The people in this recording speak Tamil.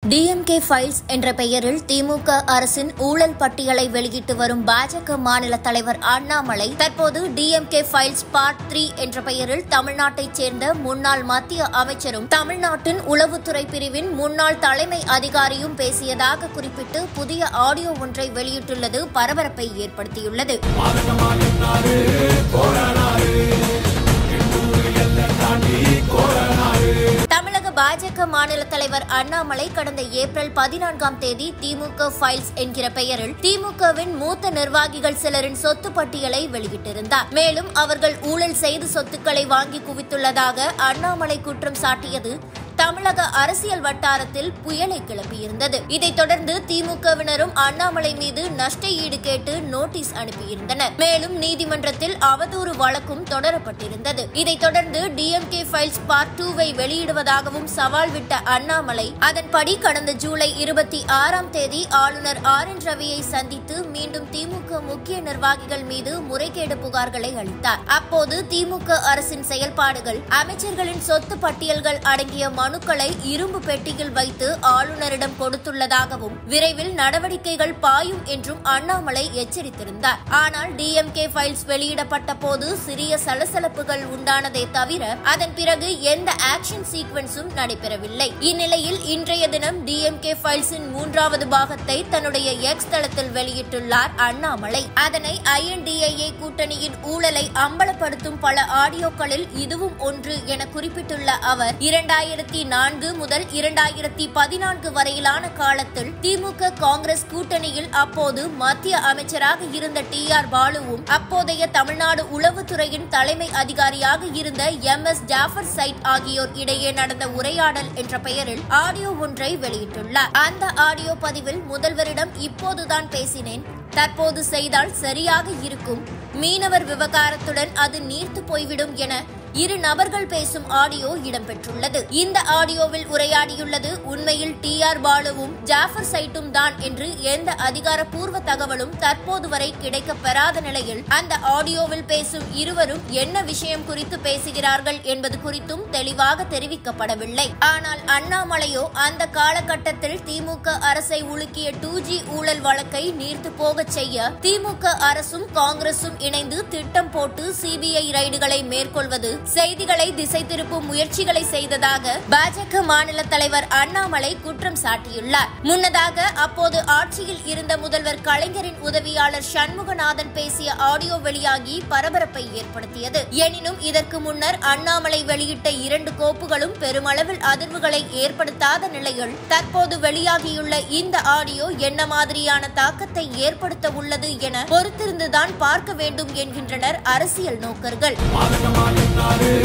டிஎம்கே ஃபைல்ஸ் என்ற பெயரில் திமுக அரசின் ஊழல் பட்டியலை வெளியிட்டு வரும் பாஜக மாநில தலைவர் அண்ணாமலை தற்போது டிஎம்கே ஃபைல்ஸ் பார்ட் த்ரீ என்ற பெயரில் தமிழ்நாட்டைச் சேர்ந்த முன்னாள் மத்திய அமைச்சரும் தமிழ்நாட்டின் உளவுத்துறை பிரிவின் முன்னாள் தலைமை அதிகாரியும் பேசியதாக குறிப்பிட்டு புதிய ஆடியோ ஒன்றை வெளியிட்டுள்ளது பரபரப்பை ஏற்படுத்தியுள்ளது தமிழக பாஜக மாநில தலைவர் அண்ணாமலை கடந்த ஏப்ரல் பதினான்காம் தேதி திமுக ஃபைல்ஸ் என்கிற பெயரில் திமுகவின் மூத்த நிர்வாகிகள் சிலரின் சொத்து பட்டியலை வெளியிட்டிருந்தார் மேலும் அவர்கள் ஊழல் செய்து சொத்துக்களை வாங்கி குவித்துள்ளதாக அண்ணாமலை குற்றம் சாட்டியது தமிழக அரசியல் வட்டாரத்தில் புயலை கிளப்பியிருந்தது இதைத் தொடர்ந்து திமுகவினரும் அண்ணாமலை மீது நஷ்ட ஈடு கேட்டு நோட்டீஸ் அனுப்பியிருந்தனர் மேலும் நீதிமன்றத்தில் அவதூறு வழக்கும் தொடரப்பட்டிருந்தது இதைத் தொடர்ந்து டிஎம்கே ஃபைல்ஸ் பார்ட் டூவை வெளியிடுவதாகவும் சவால் விட்ட அண்ணாமலை அதன்படி கடந்த ஜூலை இருபத்தி ஆறாம் தேதி ஆளுநர் ஆர் என் ரவியை சந்தித்து மீண்டும் திமுக முக்கிய நிர்வாகிகள் மீது முறைகேடு புகார்களை அளித்தார் அப்போது திமுக அரசின் செயல்பாடுகள் அமைச்சர்களின் சொத்து பட்டியல்கள் அடங்கிய மனுக்களை இரும்பு பெட்டியில் வைத்து ஆளுநரிடம் கொடுத்துள்ளதாகவும் விரைவில் நடவடிக்கைகள் பாயும் என்றும் அண்ணாமலை எச்சரித்திருந்தார் ஆனால் டிஎம்கே ஃபைல்ஸ் வெளியிடப்பட்ட போது சிறிய சலசலப்புகள் உண்டானதே தவிர அதன் பிறகு எந்த ஆக்ஷன் சீக்வன்ஸும் நடைபெறவில்லை இந்நிலையில் இன்றைய தினம் டிஎம்கே ஃபைல்ஸின் மூன்றாவது பாகத்தை தன்னுடைய எக்ஸ் தளத்தில் வெளியிட்டுள்ளார் அண்ணாமலை அதனை ஐஎன்டிஏஏ கூட்டணியின் ஊழலை அம்பலப்படுத்தும் பல ஆடியோக்களில் இதுவும் ஒன்று என குறிப்பிட்டுள்ள அவர் இரண்டாயிரத்தி நான்கு முதல் இரண்டாயிரத்தி பதினான்கு வரையிலான காலத்தில் திமுக காங்கிரஸ் கூட்டணியில் அப்போது மத்திய அமைச்சராக இருந்த டி ஆர் பாலுவும் அப்போதைய தமிழ்நாடு உளவுத்துறையின் தலைமை அதிகாரியாக இருந்த எம் எஸ் ஜாஃபர் சைட் ஆகியோர் இடையே நடந்த உரையாடல் என்ற பெயரில் ஆடியோ ஒன்றை வெளியிட்டுள்ளார் அந்த ஆடியோ பதிவில் முதல்வரிடம் இப்போதுதான் பேசினேன் தற்போது செய்தால் சரியாக இருக்கும் மீனவர் விவகாரத்துடன் அது நீர்த்து போய்விடும் என இரு நபர்கள் பேசும் ஆடியோ இடம்பெற்றுள்ளது இந்த ஆடியோவில் உரையாடியுள்ளது உண்மையில் டி ஆர் பாலுவும் ஜாஃபர் சைட்டும் தான் என்று எந்த அதிகாரப்பூர்வ தகவலும் தற்போது வரை கிடைக்கப் பெறாத நிலையில் அந்த ஆடியோவில் பேசும் இருவரும் என்ன விஷயம் குறித்து பேசுகிறார்கள் என்பது குறித்தும் தெளிவாக தெரிவிக்கப்படவில்லை ஆனால் அண்ணாமலையோ அந்த காலகட்டத்தில் திமுக அரசை உலுக்கிய டூ ஜி ஊழல் வழக்கை நீர்த்து போகச் செய்ய திமுக அரசும் காங்கிரசும் இணைந்து திட்டம் போட்டு சிபிஐ ரைடுகளை மேற்கொள்வது செய்திகளை திசை திருப்பும் முயற்சிகளை செய்ததாக பாஜக மாநில தலைவர் அண்ணாமலை குற்றம் சாட்டியுள்ளார் முன்னதாக அப்போது ஆட்சியில் இருந்த முதல்வர் கலைஞரின் உதவியாளர் சண்முகநாதன் பேசிய ஆடியோ வெளியாகி பரபரப்பை ஏற்படுத்தியது எனினும் இதற்கு முன்னர் அண்ணாமலை வெளியிட்ட இரண்டு கோப்புகளும் பெருமளவில் அதிர்வுகளை ஏற்படுத்தாத நிலையில் தற்போது வெளியாகியுள்ள இந்த ஆடியோ என்ன மாதிரியான தாக்கத்தை ஏற்படுத்த உள்ளது என பொறுத்திருந்துதான் பார்க்க வேண்டும் என்கின்றனர் அரசியல் நோக்கர்கள்